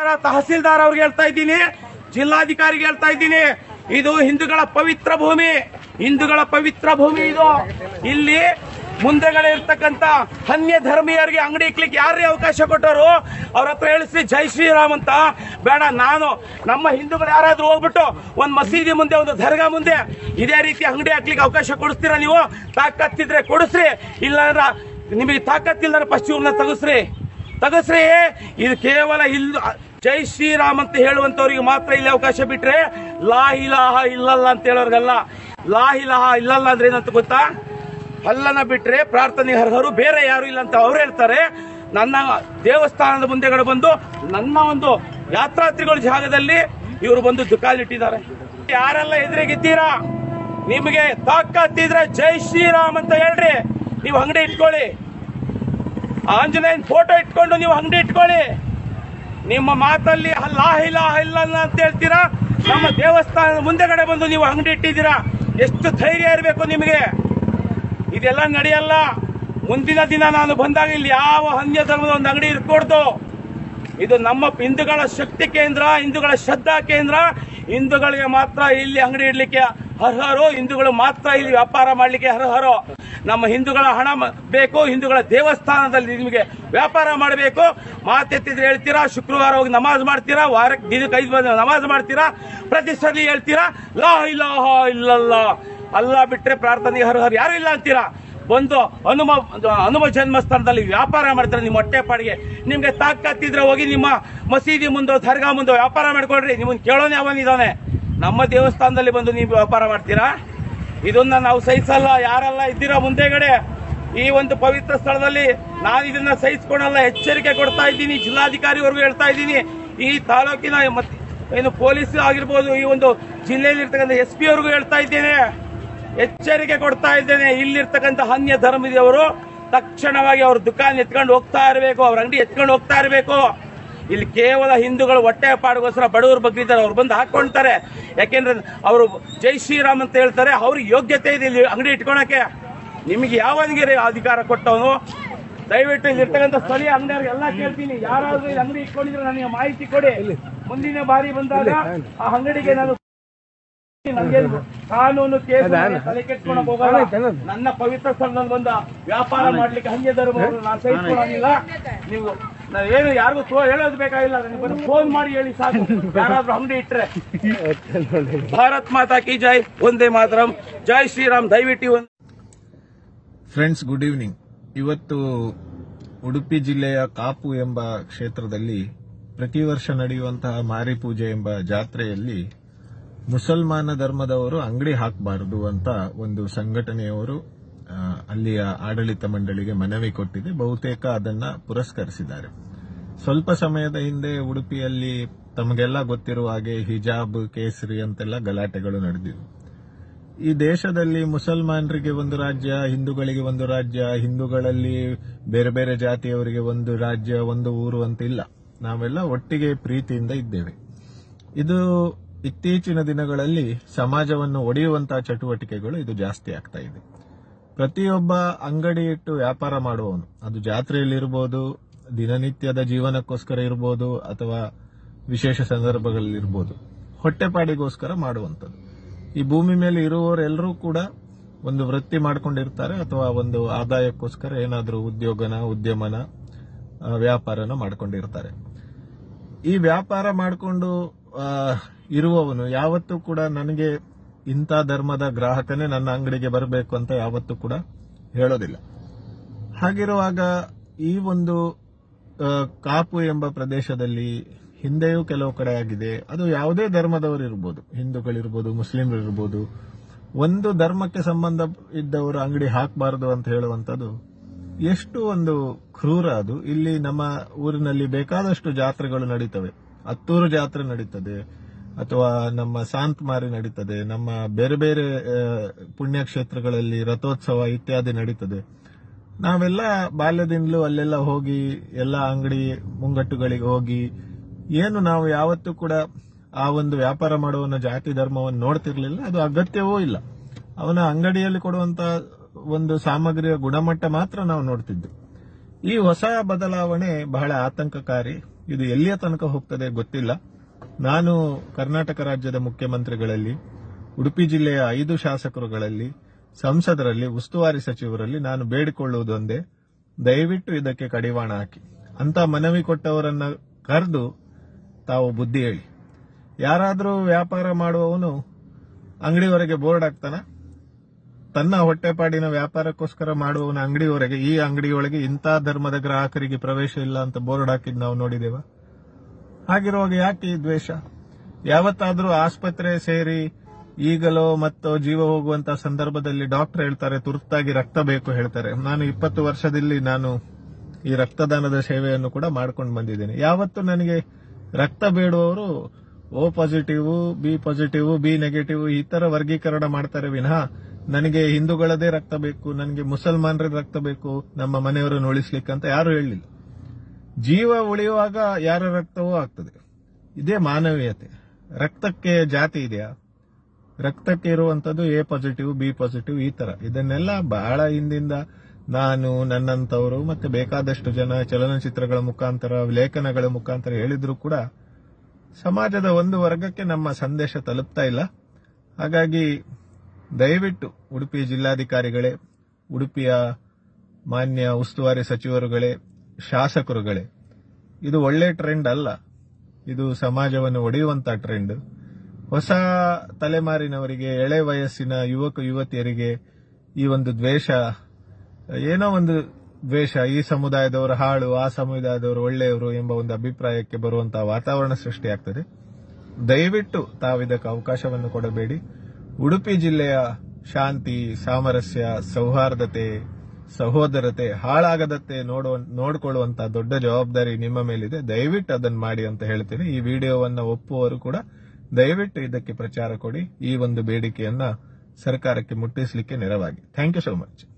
ತಹಸೀಲ್ದಾರ್ ಅವ್ರಿಗೆ ಹೇಳ್ತಾ ಇದ್ದೀನಿ ಜಿಲ್ಲಾಧಿಕಾರಿಗೆ ಹೇಳ್ತಾ ಇದ್ದೀನಿ ಇದು ಹಿಂದೂಗಳ ಪವಿತ್ರ ಭೂಮಿ ಹಿಂದೂಗಳ ಪವಿತ್ರ ಭೂಮಿ ಇದು ಇಲ್ಲಿ ಮುಂದೆಗಡೆ ಇರ್ತಕ್ಕಂತ ಅನ್ಯ ಧರ್ಮೀಯರಿಗೆ ಅಂಗಡಿ ಇಕ್ಲಿಕ್ಕೆ ಯಾರೇ ಅವಕಾಶ ಕೊಟ್ಟರು ಅವ್ರ ಹತ್ರ ಹೇಳಿಸ್ರಿ ಜೈ ಶ್ರೀರಾಮ್ ಅಂತ ಬೇಡ ನಾನು ನಮ್ಮ ಹಿಂದೂಗಳು ಯಾರಾದ್ರೂ ಹೋಗ್ಬಿಟ್ಟು ಒಂದ್ ಮಸೀದಿ ಮುಂದೆ ಒಂದು ದರ್ಗಾ ಮುಂದೆ ಇದೇ ರೀತಿ ಅಂಗಡಿ ಹಾಕ್ಲಿಕ್ಕೆ ಅವಕಾಶ ಕೊಡಿಸ್ತೀರಾ ನೀವು ತಾಕತ್ತಿದ್ರೆ ಕೊಡಿಸ್ರಿ ಇಲ್ಲ ನಿಮಗೆ ತಾಕತ್ತಿಲ್ಲ ಫಸ್ಟ್ ಇವ್ರನ್ನ ತಗಸ್ರಿ ತಗಸ್ರಿ ಇದು ಕೇವಲ ಇಲ್ಲ ಜೈ ಶ್ರೀರಾಮ್ ಅಂತ ಹೇಳುವಂತವ್ರಿಗೆ ಮಾತ್ರ ಇಲ್ಲಿ ಅವಕಾಶ ಬಿಟ್ರೆ ಲಾ ಇಲಾಹ ಇಲ್ಲಲ್ಲ ಅಂತ ಹೇಳೋರ್ಗಲ್ಲ ಲಾ ಇಲಾಹ ಇಲ್ಲಲ್ಲ ಅಂದ್ರೆ ಏನಂತ ಗೊತ್ತಾ ಅಲ್ಲನ ಬಿಟ್ರೆ ಪ್ರಾರ್ಥನೆ ಅರ್ಹರು ಬೇರೆ ಯಾರು ಇಲ್ಲ ಅಂತ ಅವ್ರು ಹೇಳ್ತಾರೆ ನನ್ನ ದೇವಸ್ಥಾನದ ಮುಂದೆಗಡೆ ಬಂದು ನನ್ನ ಒಂದು ಯಾತ್ರಾರ್ಥಿಗಳ ಜಾಗದಲ್ಲಿ ಇವರು ಬಂದು ದುಕಾಲಿಟ್ಟಿದ್ದಾರೆ ಯಾರೆಲ್ಲ ಎದುರಿಗಿದ್ದೀರಾ ನಿಮಗೆ ತಾಕತ್ತಿದ್ರೆ ಜೈ ಶ್ರೀರಾಮ್ ಅಂತ ಹೇಳ್ರಿ ನೀವು ಅಂಗಡಿ ಇಟ್ಕೊಳ್ಳಿ ಆಂಜನೇಯನ್ ಫೋಟೋ ಇಟ್ಕೊಂಡು ನೀವು ಅಂಗಡಿ ಇಟ್ಕೊಳ್ಳಿ ನಿಮ್ಮ ಮಾತಲ್ಲಿ ಲಾ ಇಲಾಹ ಇಲ್ಲಲ್ಲ ಅಂತ ಹೇಳ್ತೀರಾ ನಮ್ಮ ದೇವಸ್ಥಾನದ ಮುಂದೆಗಡೆ ಬಂದು ನೀವು ಅಂಗಡಿ ಇಟ್ಟಿದ್ದೀರಾ ಎಷ್ಟು ಧೈರ್ಯ ಇರಬೇಕು ನಿಮಗೆ ಇದೆಲ್ಲ ನಡೆಯಲ್ಲ ಮುಂದಿನ ದಿನ ನಾನು ಬಂದಾಗ ಇಲ್ಲಿ ಯಾವ ಅನ್ಯ ಧರ್ಮದ ಒಂದು ಅಂಗಡಿ ಇರ್ಕೊಡ್ದು ಇದು ನಮ್ಮ ಹಿಂದೂಗಳ ಶಕ್ತಿ ಕೇಂದ್ರ ಹಿಂದೂಗಳ ಶ್ರದ್ಧಾ ಕೇಂದ್ರ ಹಿಂದೂಗಳಿಗೆ ಮಾತ್ರ ಇಲ್ಲಿ ಅಂಗಡಿ ಇಡ್ಲಿಕ್ಕೆ ಅರ್ಹರು ಹಿಂದೂಗಳು ಮಾತ್ರ ಇಲ್ಲಿ ವ್ಯಾಪಾರ ಮಾಡ್ಲಿಕ್ಕೆ ಅರ್ಹರು ನಮ್ಮ ಹಿಂದೂಗಳ ಹಣ ಮ- ಬೇಕು ಹಿಂದೂಗಳ ದೇವಸ್ಥಾನದಲ್ಲಿ ನಿಮಗೆ ವ್ಯಾಪಾರ ಮಾಡಬೇಕು ಮಾತೆತ್ತಿದ್ರೆ ಹೇಳ್ತೀರಾ ಶುಕ್ರವಾರ ಹೋಗಿ ನಮಾಜ್ ಮಾಡ್ತೀರಾ ವಾರಕ್ಕೆ ದಿನಕ್ಕೆ ಐದು ಬಂದು ನಮಾಜ್ ಮಾಡ್ತೀರಾ ಪ್ರತಿ ಸಲ ಹೇಳ್ತೀರಾ ಲಾ ಇಲಾಹ ಇಲ್ಲಲ್ಲ ಅಲ್ಲ ಬಿಟ್ರೆ ಪ್ರಾರ್ಥನೆಗೆ ಅರ್ಹರು ಯಾರು ಇಲ್ಲ ಅಂತೀರಾ ಬಂದು ಹನುಮ ಹನುಮ ಜನ್ಮಸ್ಥಾನದಲ್ಲಿ ವ್ಯಾಪಾರ ಮಾಡ್ತಾರೆ ನಿಮ್ಮ ಹೊಟ್ಟೆ ಪಾಡಿಗೆ ನಿಮ್ಗೆ ತಾಕತ್ತಿದ್ರೆ ಹೋಗಿ ನಿಮ್ಮ ಮಸೀದಿ ಮುಂದೆ ದರ್ಗಾ ಮುಂದೆ ವ್ಯಾಪಾರ ಮಾಡ್ಕೊಳ್ರಿ ನಿಮ್ಮನ್ನ ಕೇಳೋನೆ ಅವನಿದಾನೆ ನಮ್ಮ ದೇವಸ್ಥಾನದಲ್ಲಿ ಬಂದು ನೀವು ವ್ಯಾಪಾರ ಮಾಡ್ತೀರಾ ಇದನ್ನ ನಾವು ಸಹಿಸಲ್ಲ ಯಾರೆಲ್ಲ ಇದ್ದೀರಾ ಮುಂದೆಗಡೆ ಈ ಒಂದು ಪವಿತ್ರ ಸ್ಥಳದಲ್ಲಿ ನಾನು ಇದನ್ನ ಸಹಿಸ್ಕೊಳಲ್ಲ ಎಚ್ಚರಿಕೆ ಕೊಡ್ತಾ ಇದ್ದೀನಿ ಜಿಲ್ಲಾಧಿಕಾರಿವರೆಗೂ ಹೇಳ್ತಾ ಇದ್ದೀನಿ ಈ ತಾಲೂಕಿನ ಮತ್ತೆ ಏನು ಪೊಲೀಸ್ ಆಗಿರ್ಬೋದು ಈ ಒಂದು ಜಿಲ್ಲೆಯಲ್ಲಿ ಇರ್ತಕ್ಕಂಥ ಎಸ್ ಪಿ ಅವ್ರಿಗೂ ಹೇಳ್ತಾ ಇದ್ದೇನೆ ಎಚ್ಚರಿಕೆ ಕೊಡ್ತಾ ಇದ್ದೇನೆ ಇಲ್ಲಿರ್ತಕ್ಕಂಥ ಅನ್ಯ ಧರ್ಮದವರು ತಕ್ಷಣವಾಗಿ ಅವ್ರ ದುಕಾನ್ ಎತ್ಕೊಂಡು ಹೋಗ್ತಾ ಇರಬೇಕು ಅವ್ರ ಅಂಗಡಿ ಎತ್ಕೊಂಡು ಹೋಗ್ತಾ ಇರಬೇಕು ಇಲ್ಲಿ ಕೇವಲ ಹಿಂದೂಗಳು ಹೊಟ್ಟೆ ಪಾಡಿಗೋಸ್ಕರ ಬಡವರು ಬಗ್ಗೆ ಇದ್ದಾರೆ ಅವ್ರು ಬಂದು ಹಾಕೊಳ್ತಾರೆ ಯಾಕೆಂದ್ರೆ ಅವರು ಜೈ ಶ್ರೀರಾಮ್ ಅಂತ ಹೇಳ್ತಾರೆ ಅವ್ರಿಗೆ ಯೋಗ್ಯತೆ ಇದೆ ಇಲ್ಲಿ ಅಂಗಡಿ ಇಟ್ಕೊಳಕ್ಕೆ ನಿಮಗೆ ಯಾವನಿಗೆ ರೀ ಅಧಿಕಾರ ಕೊಟ್ಟವನು ದಯವಿಟ್ಟು ಇಲ್ಲಿ ಇರ್ತಕ್ಕಂಥ ಸ್ಥಳೀಯ ಅಂಗಡಿಯವ್ರಿಗೆ ಎಲ್ಲ ಕೇಳ್ತೀನಿ ಯಾರಾದ್ರೂ ಇಲ್ಲಿ ಅಂಗಡಿ ಇಟ್ಕೊಂಡಿದ್ರೆ ನನಗೆ ಮಾಹಿತಿ ಕೊಡಿ ಮುಂದಿನ ಬಾರಿ ಬಂದಾಗ ಆ ಅಂಗಡಿಗೆ ನಾನು ನನ್ಗೇನು ಕಾನೂನು ಕೇಸು ತಲೆ ಕೆಟ್ಕೊಂಡು ಹೋಗಲ್ಲ ನನ್ನ ಪವಿತ್ರ ಸ್ಥಳದಲ್ಲಿ ಬಂದ ವ್ಯಾಪಾರ ಮಾಡ್ಲಿಕ್ಕೆ ಹಂಗೆ ಧರ್ಮವನ್ನು ನಾನು ಸಹಿಸ್ಕೊಳ್ಳೋಂಗಿಲ್ಲ ನೀವು ನಾವೇನು ಯಾರಿಗೂ ತೋ ಹೇಳೋದು ಬೇಕಾಗಿಲ್ಲ ನನಗೆ ಬರೀ ಫೋನ್ ಮಾಡಿ ಹೇಳಿ ಸಾಕು ಯಾರಾದ್ರೂ ಅಂಗಡಿ ಇಟ್ರೆ ಭಾರತ್ ಮಾತಾ ಕಿ ಜೈ ಒಂದೇ ಮಾತರಂ ಜೈ ಶ್ರೀರಾಮ್ ದಯವಿಟ್ಟು ಈ ಒಂದು ಫ್ರೆಂಡ್ಸ್ ಗುಡ್ ಈವ್ನಿಂಗ್ ಇವತ್ತು ಉಡುಪಿ ಜಿಲ್ಲೆಯ ಕಾಪು ಎಂಬ ಕ್ಷೇತ್ರದಲ್ಲಿ ಪ್ರತಿ ವರ್ಷ ನಡೆಯುವಂತಹ ಮಾರಿ ಪೂಜೆ ಎಂಬ ಜಾತ್ರೆಯಲ್ಲಿ ಮುಸಲ್ಮಾನ ಧರ್ಮದವರು ಅಂಗಡಿ ಹಾಕಬಾರದು ಅಂತ ಒಂದು ಸಂಘಟನೆಯವರು ಆ, ಅಲ್ಲಿಯ ಆಡಳಿತ ಮಂಡಳಿಗೆ ಮನವಿ ಕೊಟ್ಟಿದೆ ಬಹುತೇಕ ಅದನ್ನ ಪುರಸ್ಕರಿಸಿದ್ದಾರೆ ಸ್ವಲ್ಪ ಸಮಯದ ಹಿಂದೆ ಉಡುಪಿಯಲ್ಲಿ ತಮಗೆಲ್ಲ ಗೊತ್ತಿರುವ ಹಾಗೆ ಹಿಜಾಬ್ ಕೇಸರಿ ಅಂತೆಲ್ಲ ಗಲಾಟೆಗಳು ನಡೆದಿವೆ ಈ ದೇಶದಲ್ಲಿ ಮುಸಲ್ಮಾನರಿಗೆ ಒಂದು ರಾಜ್ಯ ಹಿಂದೂಗಳಿಗೆ ಒಂದು ರಾಜ್ಯ ಹಿಂದೂಗಳಲ್ಲಿ ಬೇರೆ ಬೇರೆ ಜಾತಿಯವರಿಗೆ ಒಂದು ರಾಜ್ಯ ಒಂದು ಊರು ಅಂತ ಇಲ್ಲ ನಾವೆಲ್ಲ ಒಟ್ಟಿಗೆ ಪ್ರೀತಿಯಿಂದ ಇದ್ದೇವೆ ಇದು ಇತ್ತೀಚಿನ ದಿನಗಳಲ್ಲಿ ಸಮಾಜವನ್ನು ಒಡೆಯುವಂತಹ ಚಟುವಟಿಕೆಗಳು ಇದು ಜಾಸ್ತಿ ಆಗ್ತಾ ಇದೆ ಪ್ರತಿಯೊಬ್ಬ ಅಂಗಡಿ ಇಟ್ಟು ವ್ಯಾಪಾರ ಮಾಡುವವನು ಅದು ಜಾತ್ರೆಯಲ್ಲಿರ್ಬೋದು ದಿನನಿತ್ಯದ ಜೀವನಕ್ಕೋಸ್ಕರ ಇರ್ಬೋದು ಅಥವಾ ವಿಶೇಷ ಸಂದರ್ಭಗಳಲ್ಲಿರ್ಬೋದು ಹೊಟ್ಟೆಪಾಡಿಗೋಸ್ಕರ ಮಾಡುವಂಥದ್ದು ಈ ಭೂಮಿ ಮೇಲೆ ಇರುವವರೆಲ್ಲರೂ ಕೂಡ ಒಂದು ವೃತ್ತಿ ಮಾಡ್ಕೊಂಡಿರ್ತಾರೆ ಅಥವಾ ಒಂದು ಆದಾಯಕ್ಕೋಸ್ಕರ ಏನಾದರೂ ಉದ್ಯೋಗನ ಉದ್ಯಮನ ಆ, ವ್ಯಾಪಾರನ ಮಾಡ್ಕೊಂಡಿರ್ತಾರೆ ಈ ವ್ಯಾಪಾರ ಮಾಡಿಕೊಂಡು ಇರುವವನು ಯಾವತ್ತೂ ಕೂಡ ನನಗೆ ಇಂಥ ಧರ್ಮದ ಗ್ರಾಹಕನೇ ನನ್ನ ಅಂಗಡಿಗೆ ಬರಬೇಕು ಅಂತ ಯಾವತ್ತೂ ಕೂಡ ಹೇಳೋದಿಲ್ಲ ಹಾಗಿರುವಾಗ ಈ ಒಂದು ಆ, ಕಾಪು ಎಂಬ ಪ್ರದೇಶದಲ್ಲಿ ಹಿಂದೆಯೂ ಕೆಲವು ಕಡೆ ಆಗಿದೆ ಅದು ಯಾವುದೇ ಧರ್ಮದವರು ಇರ್ಬೋದು ಹಿಂದೂಗಳಿರ್ಬೋದು ಮುಸ್ಲಿಮರಿರ್ಬೋದು ಒಂದು ಧರ್ಮಕ್ಕೆ ಸಂಬಂಧ ಇದ್ದವರು ಅಂಗಡಿ ಹಾಕಬಾರದು ಅಂತ ಹೇಳುವಂಥದ್ದು ಎಷ್ಟು ಒಂದು ಕ್ರೂರ ಅದು ಇಲ್ಲಿ ನಮ್ಮ ಊರಿನಲ್ಲಿ ಬೇಕಾದಷ್ಟು ಜಾತ್ರೆಗಳು ನಡೀತವೆ ಹತ್ತೂರು ಜಾತ್ರೆ ನಡೀತದೆ ಅಥವಾ ನಮ್ಮ ಸಾಂತ್ ಮಾರಿ ನಡೀತದೆ ನಮ್ಮ ಬೇರೆ ಬೇರೆ ಆ, ಪುಣ್ಯಕ್ಷೇತ್ರಗಳಲ್ಲಿ ರಥೋತ್ಸವ ಇತ್ಯಾದಿ ನಡೀತದೆ ನಾವೆಲ್ಲ ಬಾಲ್ಯದಿಂದಲೂ ಅಲ್ಲೆಲ್ಲ ಹೋಗಿ ಎಲ್ಲ ಅಂಗಡಿ ಮುಂಗಟ್ಟುಗಳಿಗೆ ಹೋಗಿ ಏನು ನಾವು ಯಾವತ್ತೂ ಕೂಡ ಆ ಒಂದು ವ್ಯಾಪಾರ ಮಾಡುವವನ ಜಾತಿ ಧರ್ಮವನ್ನು ನೋಡ್ತಿರ್ಲಿಲ್ಲ ಅದು ಅಗತ್ಯವೂ ಇಲ್ಲ ಅವನ ಅಂಗಡಿಯಲ್ಲಿ ಕೊಡುವಂತ ಒಂದು ಸಾಮಗ್ರಿಯ ಗುಣಮಟ್ಟ ಮಾತ್ರ ನಾವು ನೋಡ್ತಿದ್ವಿ ಈ ಹೊಸ ಬದಲಾವಣೆ ಬಹಳ ಆತಂಕಕಾರಿ ಇದು ಎಲ್ಲಿಯ ತನಕ ಹೋಗ್ತದೆ ಗೊತ್ತಿಲ್ಲ ನಾನು ಕರ್ನಾಟಕ ರಾಜ್ಯದ ಮುಖ್ಯಮಂತ್ರಿಗಳಲ್ಲಿ ಉಡುಪಿ ಜಿಲ್ಲೆಯ ಐದು ಶಾಸಕರುಗಳಲ್ಲಿ ಸಂಸದರಲ್ಲಿ ಉಸ್ತುವಾರಿ ಸಚಿವರಲ್ಲಿ ನಾನು ಬೇಡಿಕೊಳ್ಳುವುದೊಂದೇ ದಯವಿಟ್ಟು ಇದಕ್ಕೆ ಕಡಿವಾಣ ಹಾಕಿ ಅಂತ ಮನವಿ ಕೊಟ್ಟವರನ್ನ ಕರೆದು ತಾವು ಬುದ್ಧಿ ಹೇಳಿ ಯಾರಾದರೂ ವ್ಯಾಪಾರ ಮಾಡುವವನು ಅಂಗಡಿವರೆಗೆ ಬೋರ್ಡ್ ಹಾಕ್ತಾನ ತನ್ನ ಹೊಟ್ಟೆಪಾಡಿನ ವ್ಯಾಪಾರಕ್ಕೋಸ್ಕರ ಮಾಡುವವನ ಅಂಗಡಿಯವರೆಗೆ ಈ ಅಂಗಡಿಯೊಳಗೆ ಇಂಥ ಧರ್ಮದ ಗ್ರಾಹಕರಿಗೆ ಪ್ರವೇಶ ಇಲ್ಲ ಅಂತ ಬೋರ್ಡ್ ಹಾಕಿದ್ ನಾವು ನೋಡಿದೇವ ಹಾಗಿರುವಾಗ ಯಾಕೆ ಈ ದ್ವೇಷ ಯಾವತ್ತಾದ್ರೂ ಆಸ್ಪತ್ರೆ ಸೇರಿ ಈಗಲೋ ಮತ್ತೋ ಜೀವ ಹೋಗುವಂತ ಸಂದರ್ಭದಲ್ಲಿ ಡಾಕ್ಟರ್ ಹೇಳ್ತಾರೆ ತುರ್ತಾಗಿ ರಕ್ತ ಬೇಕು ಹೇಳ್ತಾರೆ ನಾನು ಇಪ್ಪತ್ತು ವರ್ಷದಲ್ಲಿ ನಾನು ಈ ರಕ್ತದಾನದ ಸೇವೆಯನ್ನು ಕೂಡ ಮಾಡ್ಕೊಂಡು ಬಂದಿದ್ದೇನೆ ಯಾವತ್ತು ನನಗೆ ರಕ್ತ ಬೇಡುವವರು O positive B positive B negative ಈ ತರ ವರ್ಗೀಕರಣ ಮಾಡ್ತಾರೆ ವಿನಃ ನನಗೆ ಹಿಂದೂಗಳದೇ ರಕ್ತ ಬೇಕು ನನಗೆ ಮುಸಲ್ಮಾನರ ರಕ್ತ ಬೇಕು ನಮ್ಮ ಮನೆಯವರನ್ನು ಉಳಿಸ್ಲಿಕ್ಕೆ ಅಂತ ಯಾರು ಹೇಳಲಿಲ್ಲ ಜೀವ ಉಳಿಯುವಾಗ ಯಾರ ರಕ್ತವೂ ಆಗ್ತದೆ ಇದೇ ಮಾನವೀಯತೆ ರಕ್ತಕ್ಕೆ ಜಾತಿ ಇದೆಯಾ ರಕ್ತಕ್ಕೆ ಇರುವಂತದ್ದು ಎ ಪಾಸಿಟಿವ್ ಬಿ ಪಾಸಿಟಿವ್ ಈ ತರ ಇದನ್ನೆಲ್ಲ ಬಹಳ ಹಿಂದಿಂದ ನಾನು ನನ್ನಂತವರು ಮತ್ತೆ ಬೇಕಾದಷ್ಟು ಜನ ಚಲನಚಿತ್ರಗಳ ಮುಖಾಂತರ ಲೇಖನಗಳ ಮುಖಾಂತರ ಹೇಳಿದ್ರು ಕೂಡ ಸಮಾಜದ ಒಂದು ವರ್ಗಕ್ಕೆ ನಮ್ಮ ಸಂದೇಶ ತಲುಪ್ತಾ ಇಲ್ಲ ಹಾಗಾಗಿ ದಯವಿಟ್ಟು ಉಡುಪಿ ಜಿಲ್ಲಾಧಿಕಾರಿಗಳೇ ಉಡುಪಿಯ ಮಾನ್ಯ ಉಸ್ತುವಾರಿ ಸಚಿವರುಗಳೇ ಶಾಸಕರುಗಳೇ ಇದು ಒಳ್ಳೆ ಟ್ರೆಂಡ್ ಅಲ್ಲ ಇದು ಸಮಾಜವನ್ನು ಒಡೆಯುವಂತ ಟ್ರೆಂಡ್ ಹೊಸ ತಲೆಮಾರಿನವರಿಗೆ ಎಳೆ ವಯಸ್ಸಿನ ಯುವಕ ಯುವತಿಯರಿಗೆ ಈ ಒಂದು ದ್ವೇಷ ಏನೋ ಒಂದು ದ್ವೇಷ ಈ ಸಮುದಾಯದವರು ಹಾಳು ಆ ಸಮುದಾಯದವರು ಒಳ್ಳೆಯವರು ಎಂಬ ಒಂದು ಅಭಿಪ್ರಾಯಕ್ಕೆ ಬರುವಂತಹ ವಾತಾವರಣ ಸೃಷ್ಟಿಯಾಗ್ತದೆ ದಯವಿಟ್ಟು ತಾವಿದಕ್ಕೆ ಅವಕಾಶವನ್ನು ಕೊಡಬೇಡಿ ಉಡುಪಿ ಜಿಲ್ಲೆಯ ಶಾಂತಿ ಸಾಮರಸ್ಯ ಸೌಹಾರ್ದತೆ ಸಹೋದರತೆ ಹಾಳಾಗದತ್ತೆ ನೋಡುವ ನೋಡಿಕೊಳ್ಳುವಂತಹ ದೊಡ್ಡ ಜವಾಬ್ದಾರಿ ನಿಮ್ಮ ಮೇಲಿದೆ ದಯವಿಟ್ಟು ಅದನ್ನು ಮಾಡಿ ಅಂತ ಹೇಳ್ತೀನಿ ಈ ವಿಡಿಯೋವನ್ನ ಒಪ್ಪುವವರು ಕೂಡ ದಯವಿಟ್ಟು ಇದಕ್ಕೆ ಪ್ರಚಾರ ಕೊಡಿ ಈ ಒಂದು ಬೇಡಿಕೆಯನ್ನ ಸರ್ಕಾರಕ್ಕೆ ಮುಟ್ಟಿಸಲಿಕ್ಕೆ ನೆರವಾಗಿ ಥ್ಯಾಂಕ್ ಯು ಸೋ ಮಚ್